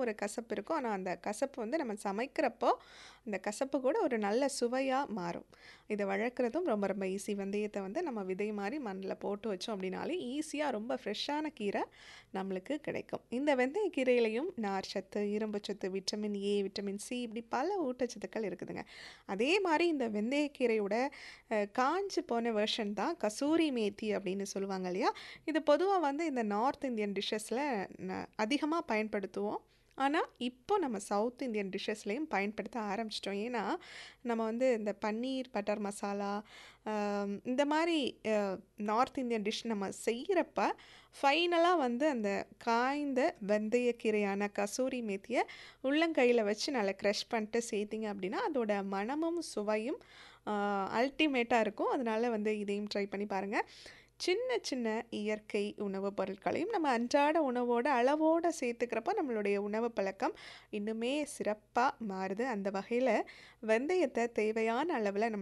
ஒரு கசப்பு இருக்கும். ஆனா, அந்த கசப்பு வந்து நம்ம சமைக்கிறப்போ, அந்த கசப்பு கூட ஒரு நல்ல சுவையா மாறும். இத வளர்க்குறதும் ரொம்ப ரொம்ப ஈஸி. வெந்தயத்த வந்து நம்ம விதை மாரி மண்ணுல போட்டு வச்சோம் அப்டின்னாலே, ஈஸியா ரொம்ப ஃப்ரெஷ்ஷான கீரை நம்மளுக்கு கிடைக்கும். இந்த வெந்தய கீரையிலயும் நார்ச்சத்து, இரும்புச்சத்து, விட்டமின் ஏ, விட்டமின் சி இப்படி பல ஊட்டச்சத்துக்கள் இருக்குதுங்க. அதே மாரி இந்த வெந்தய கீரையோட அ காஞ்சு போன வெர்ஷன் தான் கசூரி மேத்தி அப்படின்னு சொல்லுவாங்க இல்லையா? இது பொதுவா வந்து இந்த நார்த் இந்தியன் டிஷ்ஷஸ்ல ந அதிகமா பயன்படுத்துவோம். ஆனா, இப்போ நம்ம சவுத் இந்தியன் டிஷ்ஷஸ்லயும் பயன்படுத்த ஆரம்பிச்சுட்டோம். ஏன்னா, நம்ம வந்து இந்த பன்னீர் பட்டர் மசாலா, அ இந்த மாரி அ நார்த் இந்தியன் டிஷ் நம்ம செய்றப்ப, ஃபைனலா வந்து அந்த காய்ந்த வெந்தய கீரையான கசூரி மேத்திய உள்ளங்கையில வச்சு நல்லா க்ரஷ் பண்ணிட்டு சேர்த்தீங்க அப்டின்னா, அதோட மணமும், சுவையும் அ அல்டிமேட்டா இருக்கும். அதனால வந்து இதையும் ட்ரை பண்ணி பாருங்க. சின்ன சின்ன இயற்கை உணவு பொருட்களையும் நம்ம அன்றாட உணவோட அளவோட சேர்த்துக்கிறப்ப, நம்மளுடைய உணவு பழக்கம் இன்னுமே சிறப்பா மாறுது. அந்த வகையில வெந்தயத்த தேவையான அளவுல நம்ம